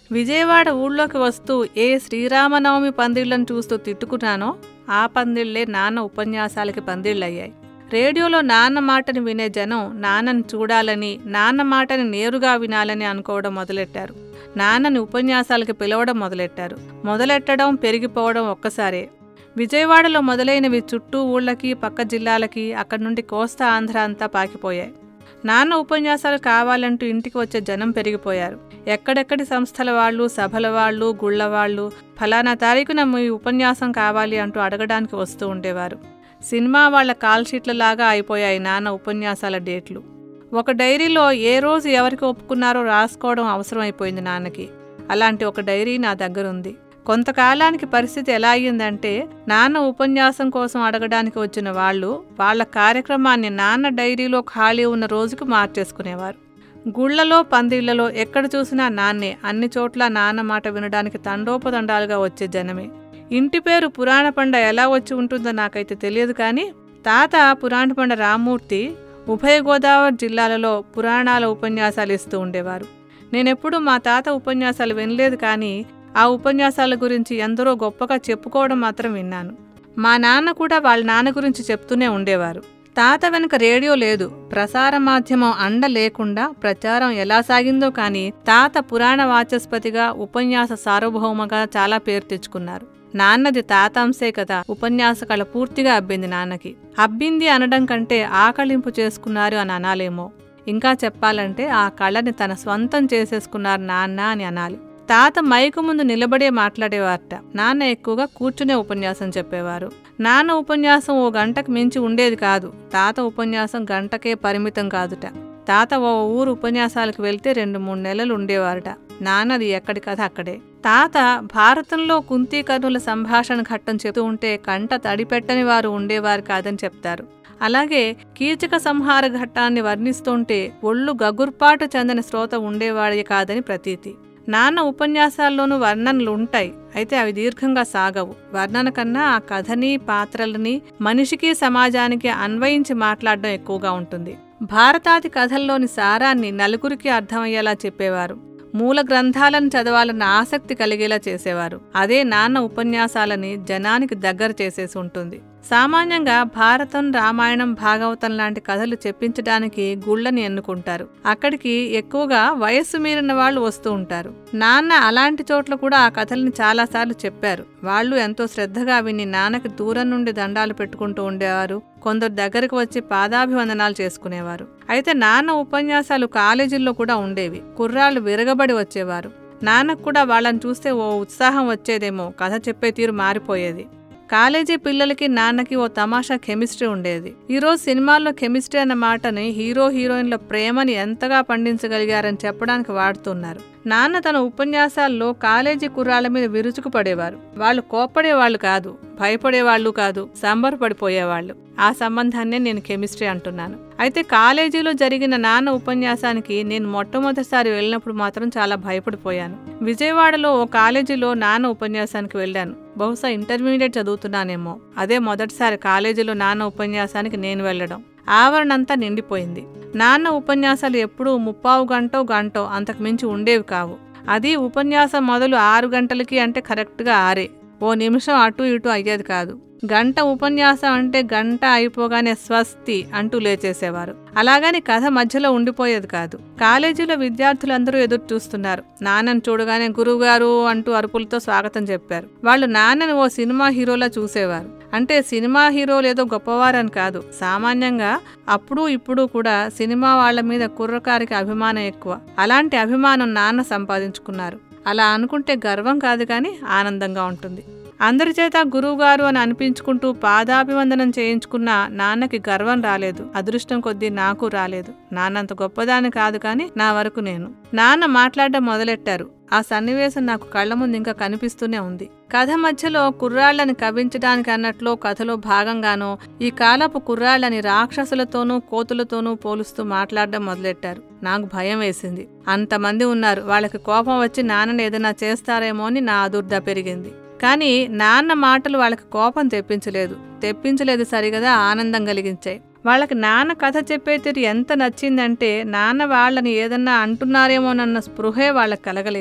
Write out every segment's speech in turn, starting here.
విజయవాడ ఊళ్ళోకి వస్తూ ఏ శ్రీరామనవమి పందిళ్లను చూస్తూ తిట్టుకున్నానో ఆ పందిళ్లే నాన్న ఉపన్యాసాలకి పందిళ్ళయ్యాయి రేడియోలో నాన్న మాటని వినే జనం నాన్నని చూడాలని నాన్న మాటని నేరుగా వినాలని అనుకోవడం మొదలెట్టారు నాన్నని ఉపన్యాసాలకి పిలవడం మొదలెట్టారు మొదలెట్టడం పెరిగిపోవడం ఒక్కసారే విజయవాడలో మొదలైనవి చుట్టూ ఊళ్ళకి పక్క జిల్లాలకి అక్కడి నుండి కోస్తా ఆంధ్ర అంతా పాకిపోయాయి నాన్న ఉపన్యాసాలు కావాలంటూ ఇంటికి వచ్చే జనం పెరిగిపోయారు ఎక్కడెక్కడి సంస్థల వాళ్ళు సభల వాళ్ళు గుళ్ళ వాళ్ళు ఫలానా తారీఖున మీ ఉపన్యాసం కావాలి అంటూ అడగడానికి వస్తూ ఉండేవారు సినిమా వాళ్ళ కాల్ షీట్ల లాగా అయిపోయాయి నాన్న ఉపన్యాసాల డేట్లు ఒక డైరీలో ఏ రోజు ఎవరికి ఒప్పుకున్నారో రాసుకోవడం అవసరమైపోయింది నాన్నకి అలాంటి ఒక డైరీ నా దగ్గర ఉంది కొంతకాలానికి పరిస్థితి ఎలా అయ్యిందంటే నాన్న ఉపన్యాసం కోసం అడగడానికి వచ్చిన వాళ్ళు వాళ్ళ కార్యక్రమాన్ని నాన్న డైరీలో ఖాళీ ఉన్న రోజుకు మార్చేసుకునేవారు గుళ్లలో పందిళ్లలో ఎక్కడ చూసినా నాన్నే అన్ని చోట్ల నాన్న మాట వినడానికి తండోపతండాలుగా వచ్చే జనమే ఇంటి పేరు పురాణపండ ఎలా వచ్చి ఉంటుందో నాకైతే తెలియదు కానీ తాత పురాణపండ రామ్మూర్తి ఉభయ గోదావరి జిల్లాలలో పురాణాల ఉపన్యాసాలు ఇస్తూ ఉండేవారు నేనెప్పుడు మా తాత ఉపన్యాసాలు వినలేదు కానీ ఆ ఉపన్యాసాల గురించి ఎందరో గొప్పగా చెప్పుకోవడం మాత్రం విన్నాను మా నాన్న కూడా వాళ్ళ నాన్న గురించి చెప్తూనే ఉండేవారు తాత వెనుక రేడియో లేదు ప్రసార మాధ్యమం అండ లేకుండా ప్రచారం ఎలా సాగిందో కానీ తాత పురాణ వాచస్పతిగా ఉపన్యాస సార్వభౌమగా చాలా పేరు తెచ్చుకున్నారు నాన్నది తాతాంశే కదా ఉపన్యాస కళ పూర్తిగా అబ్బింది నాన్నకి అబ్బింది అనడం కంటే ఆకళింపు చేసుకున్నారు అని అనాలేమో ఇంకా చెప్పాలంటే ఆ కళని తన స్వంతం చేసేసుకున్నారు నాన్న అని అనాలి తాత మైకు ముందు నిలబడే మాట్లాడేవారట నాన్న ఎక్కువగా కూర్చునే ఉపన్యాసం చెప్పేవారు నాన్న ఉపన్యాసం ఓ గంటకు మించి ఉండేది కాదు తాత ఉపన్యాసం గంటకే పరిమితం కాదుట తాత ఓ ఊరు ఉపన్యాసాలకు వెళ్తే రెండు మూడు నెలలు ఉండేవారట నాన్నది ఎక్కడి కథ అక్కడే తాత భారతంలో కుంతీకర్ణుల సంభాషణ ఘట్టం చెబుతూ ఉంటే కంట తడిపెట్టని వారు ఉండేవారు కాదని చెప్తారు అలాగే కీచక సంహార ఘట్టాన్ని వర్ణిస్తుంటే ఒళ్ళు గగుర్పాటు చెందని శ్రోత ఉండేవాడే కాదని ప్రతీతి నాన్న ఉపన్యాసాల్లోనూ వర్ణనలు ఉంటాయి అయితే అవి దీర్ఘంగా సాగవు వర్ణన కన్నా ఆ కథని పాత్రలని మనిషికి సమాజానికి అన్వయించి మాట్లాడడం ఎక్కువగా ఉంటుంది భారతాది కథల్లోని సారాన్ని నలుగురికి అర్థమయ్యేలా చెప్పేవారు మూల గ్రంథాలను చదవాలన్న ఆసక్తి కలిగేలా చేసేవారు అదే నాన్న ఉపన్యాసాలని జనానికి దగ్గర చేసేసి ఉంటుంది సామాన్యంగా భారతం రామాయణం భాగవతం లాంటి కథలు చెప్పించడానికి గుళ్ళని ఎన్నుకుంటారు అక్కడికి ఎక్కువగా వయస్సు మీరిన వాళ్ళు వస్తూ ఉంటారు నాన్న అలాంటి చోట్ల కూడా ఆ కథల్ని చాలాసార్లు చెప్పారు వాళ్ళు ఎంతో శ్రద్ధగా విని నాన్నకి దూరం నుండి దండాలు పెట్టుకుంటూ ఉండేవారు కొందరు దగ్గరకు వచ్చి పాదాభివందనాలు చేసుకునేవారు అయితే నాన్న ఉపన్యాసాలు కాలేజీల్లో కూడా ఉండేవి కుర్రాళ్ళు విరగబడి వచ్చేవారు నాన్నకు కూడా వాళ్ళని చూస్తే ఓ ఉత్సాహం వచ్చేదేమో కథ చెప్పే తీరు మారిపోయేది కాలేజీ పిల్లలకి నాన్నకి ఓ తమాషా కెమిస్ట్రీ ఉండేది ఈరోజు సినిమాల్లో కెమిస్ట్రీ అన్న మాటని హీరో హీరోయిన్ల ప్రేమని ఎంతగా పండించగలిగారని చెప్పడానికి వాడుతున్నారు నాన్న తన ఉపన్యాసాల్లో కాలేజీ కుర్రాళ్ళ మీద విరుచుకు పడేవారు వాళ్ళు కోప్పడేవాళ్ళు కాదు భయపడేవాళ్ళు కాదు సంబరపడిపోయేవాళ్ళు ఆ సంబంధాన్నే నేను కెమిస్ట్రీ అంటున్నాను అయితే కాలేజీలో జరిగిన నాన్న ఉపన్యాసానికి నేను మొట్టమొదటిసారి వెళ్ళినప్పుడు మాత్రం చాలా భయపడిపోయాను విజయవాడలో ఓ కాలేజీలో నాన్న ఉపన్యాసానికి వెళ్ళాను బహుశా ఇంటర్మీడియట్ చదువుతున్నానేమో అదే మొదటిసారి కాలేజీలో నాన్న ఉపన్యాసానికి నేను వెళ్ళడం ఆవరణంతా నిండిపోయింది నాన్న ఉపన్యాసాలు ఎప్పుడూ ముప్పావు గంటో గంటో అంతకు మించి ఉండేవి కావు అది ఉపన్యాసం మొదలు ఆరు గంటలకి అంటే కరెక్ట్గా ఆరే ఓ నిమిషం అటు ఇటు అయ్యేది కాదు గంట ఉపన్యాసం అంటే గంట అయిపోగానే స్వస్తి అంటూ లేచేసేవారు అలాగని కథ మధ్యలో ఉండిపోయేది కాదు కాలేజీలో విద్యార్థులందరూ ఎదురు చూస్తున్నారు నాన్నని చూడగానే గురువుగారు అంటూ అరుపులతో స్వాగతం చెప్పారు వాళ్ళు నాన్నని ఓ సినిమా హీరోలా చూసేవారు అంటే సినిమా హీరోలు ఏదో గొప్పవారని కాదు సామాన్యంగా అప్పుడు ఇప్పుడు కూడా సినిమా వాళ్ళ మీద కుర్రకారికి అభిమానం ఎక్కువ అలాంటి అభిమానం నాన్న సంపాదించుకున్నారు అలా అనుకుంటే గర్వం కాదు కానీ ఆనందంగా ఉంటుంది అందరి చేత గురువుగారు అని అనిపించుకుంటూ పాదాభివందనం చేయించుకున్న నాన్నకి గర్వం రాలేదు అదృష్టం కొద్దీ నాకు రాలేదు నాన్నంత గొప్పదాని కాదు కానీ నా వరకు నేను నాన్న మాట్లాడడం మొదలెట్టారు ఆ సన్నివేశం నాకు కళ్ళ ముందు ఇంకా కనిపిస్తూనే ఉంది కథ మధ్యలో కుర్రాళ్ళని కవించడానికి అన్నట్లో కథలో భాగంగానో ఈ కాలపు కుర్రాళ్ళని రాక్షసులతోనూ కోతులతోనూ పోలుస్తూ మాట్లాడడం మొదలెట్టారు నాకు భయం వేసింది అంతమంది ఉన్నారు వాళ్ళకి కోపం వచ్చి నాన్నని ఏదైనా చేస్తారేమో అని నా ఆదుర్ద పెరిగింది కానీ నాన్న మాటలు వాళ్ళకి కోపం తెప్పించలేదు తెప్పించలేదు సరిగదా ఆనందం కలిగించాయి వాళ్ళకి నాన్న కథ చెప్పే తీరు ఎంత నచ్చిందంటే నాన్న వాళ్ళని ఏదన్నా అంటున్నారేమోనన్న స్పృహే వాళ్ళకి కలగలేదు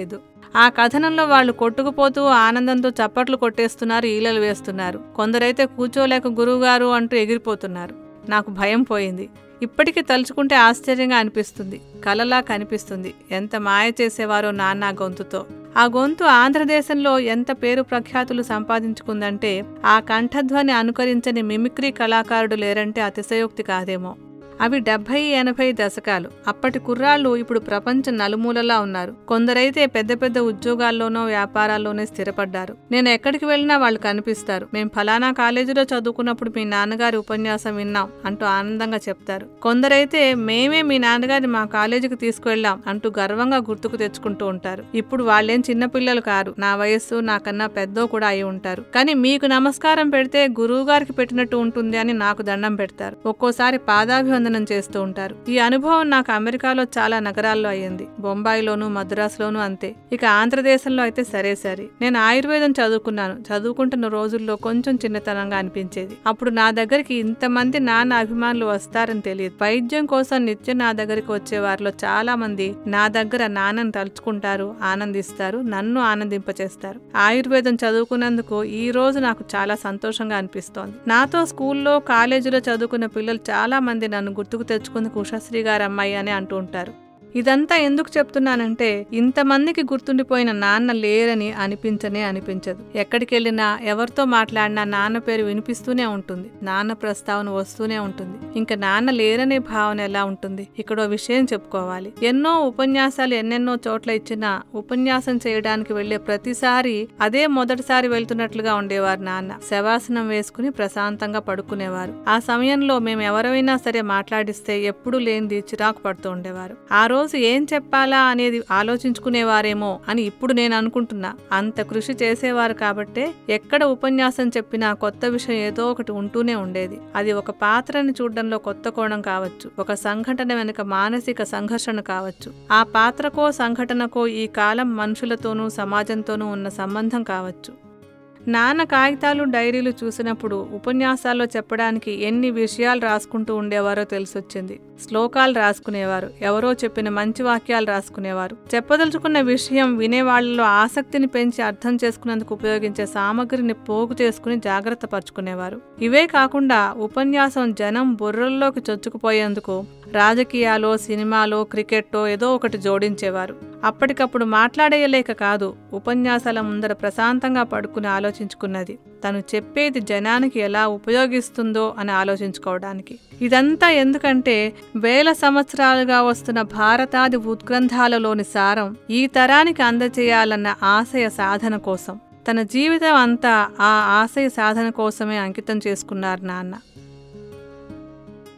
ఆ కథనంలో వాళ్ళు కొట్టుకుపోతూ ఆనందంతో చప్పట్లు కొట్టేస్తున్నారు ఈలలు వేస్తున్నారు కొందరైతే కూర్చోలేక గురువుగారు అంటూ ఎగిరిపోతున్నారు నాకు భయం పోయింది ఇప్పటికీ తలుచుకుంటే ఆశ్చర్యంగా అనిపిస్తుంది కలలా కనిపిస్తుంది ఎంత మాయ చేసేవారో నాన్న ఆ గొంతుతో ఆ గొంతు ఆంధ్రదేశంలో ఎంత పేరు ప్రఖ్యాతులు సంపాదించుకుందంటే ఆ కంఠధ్వని అనుకరించని మిమిక్రీ కళాకారుడు లేరంటే అతిశయోక్తి కాదేమో అవి డెబ్భై ఎనభై దశకాలు అప్పటి కుర్రాళ్ళు ఇప్పుడు ప్రపంచం నలుమూలలా ఉన్నారు కొందరైతే పెద్ద పెద్ద ఉద్యోగాల్లోనో వ్యాపారాల్లోనే స్థిరపడ్డారు నేను ఎక్కడికి వెళ్ళినా వాళ్ళు కనిపిస్తారు మేం ఫలానా కాలేజీలో చదువుకున్నప్పుడు మీ నాన్నగారి ఉపన్యాసం విన్నాం అంటూ ఆనందంగా చెప్తారు కొందరైతే మేమే మీ నాన్నగారిని మా కాలేజీకి తీసుకువెళ్ళాం అంటూ గర్వంగా గుర్తుకు తెచ్చుకుంటూ ఉంటారు ఇప్పుడు వాళ్ళేం చిన్నపిల్లలు కారు నా వయస్సు నాకన్నా పెద్దో కూడా అయి ఉంటారు కానీ మీకు నమస్కారం పెడితే గురువు గారికి పెట్టినట్టు ఉంటుంది అని నాకు దండం పెడతారు ఒక్కోసారి పాదాభివందనం చేస్తూ ఉంటారు ఈ అనుభవం నాకు అమెరికాలో చాలా నగరాల్లో అయ్యింది బొంబాయిలోను మద్రాసులోను అంతే ఇక ఆంధ్రదేశంలో అయితే సరే సరే నేను ఆయుర్వేదం చదువుకున్నాను చదువుకుంటున్న రోజుల్లో కొంచెం చిన్నతనంగా అనిపించేది అప్పుడు నా దగ్గరికి ఇంతమంది నాన్న అభిమానులు వస్తారని తెలియదు వైద్యం కోసం నిత్యం నా దగ్గరికి వచ్చే వారిలో చాలా మంది నా దగ్గర నాన్నని తలుచుకుంటారు ఆనందిస్తారు నన్ను ఆనందింపచేస్తారు ఆయుర్వేదం చదువుకున్నందుకు ఈ రోజు నాకు చాలా సంతోషంగా అనిపిస్తోంది నాతో స్కూల్లో కాలేజీలో చదువుకున్న పిల్లలు చాలా మంది నన్ను గుర్తుకు తెచ్చుకుందుకు ఉషశ్రీ గారు అమ్మాయి అని అంటూ ఉంటారు ఇదంతా ఎందుకు చెప్తున్నానంటే ఇంతమందికి గుర్తుండిపోయిన నాన్న లేరని అనిపించనే అనిపించదు ఎక్కడికి వెళ్ళినా ఎవరితో మాట్లాడినా నాన్న పేరు వినిపిస్తూనే ఉంటుంది నాన్న ప్రస్తావన వస్తూనే ఉంటుంది ఇంకా నాన్న లేరనే భావన ఎలా ఉంటుంది ఇక్కడ ఓ విషయం చెప్పుకోవాలి ఎన్నో ఉపన్యాసాలు ఎన్నెన్నో చోట్ల ఇచ్చినా ఉపన్యాసం చేయడానికి వెళ్లే ప్రతిసారి అదే మొదటిసారి వెళ్తున్నట్లుగా ఉండేవారు నాన్న శవాసనం వేసుకుని ప్రశాంతంగా పడుకునేవారు ఆ సమయంలో మేము ఎవరైనా సరే మాట్లాడిస్తే ఎప్పుడూ లేనిది చిరాకు పడుతూ ఉండేవారు ఆ రోజు ఏం చెప్పాలా అనేది ఆలోచించుకునేవారేమో అని ఇప్పుడు నేను అనుకుంటున్నా అంత కృషి చేసేవారు కాబట్టే ఎక్కడ ఉపన్యాసం చెప్పినా కొత్త విషయం ఏదో ఒకటి ఉంటూనే ఉండేది అది ఒక పాత్రని చూడడంలో కొత్త కోణం కావచ్చు ఒక సంఘటన వెనుక మానసిక సంఘర్షణ కావచ్చు ఆ పాత్రకో సంఘటనకో ఈ కాలం మనుషులతోనూ సమాజంతోనూ ఉన్న సంబంధం కావచ్చు నాన్న కాగితాలు డైరీలు చూసినప్పుడు ఉపన్యాసాల్లో చెప్పడానికి ఎన్ని విషయాలు రాసుకుంటూ ఉండేవారో తెలిసొచ్చింది శ్లోకాలు రాసుకునేవారు ఎవరో చెప్పిన మంచి వాక్యాలు రాసుకునేవారు చెప్పదలుచుకున్న విషయం వినేవాళ్లలో ఆసక్తిని పెంచి అర్థం చేసుకునేందుకు ఉపయోగించే సామగ్రిని పోగు చేసుకుని జాగ్రత్త పరుచుకునేవారు ఇవే కాకుండా ఉపన్యాసం జనం బుర్రల్లోకి చొచ్చుకుపోయేందుకు రాజకీయాలో సినిమాలో క్రికెట్టో ఏదో ఒకటి జోడించేవారు అప్పటికప్పుడు మాట్లాడేయలేక కాదు ఉపన్యాసాల ముందర ప్రశాంతంగా పడుకుని ఆలోచించుకున్నది తను చెప్పేది జనానికి ఎలా ఉపయోగిస్తుందో అని ఆలోచించుకోవడానికి ఇదంతా ఎందుకంటే వేల సంవత్సరాలుగా వస్తున్న భారతాది ఉద్గ్రంథాలలోని సారం ఈ తరానికి అందజేయాలన్న ఆశయ సాధన కోసం తన జీవితం అంతా ఆ ఆశయ సాధన కోసమే అంకితం చేసుకున్నారు నాన్న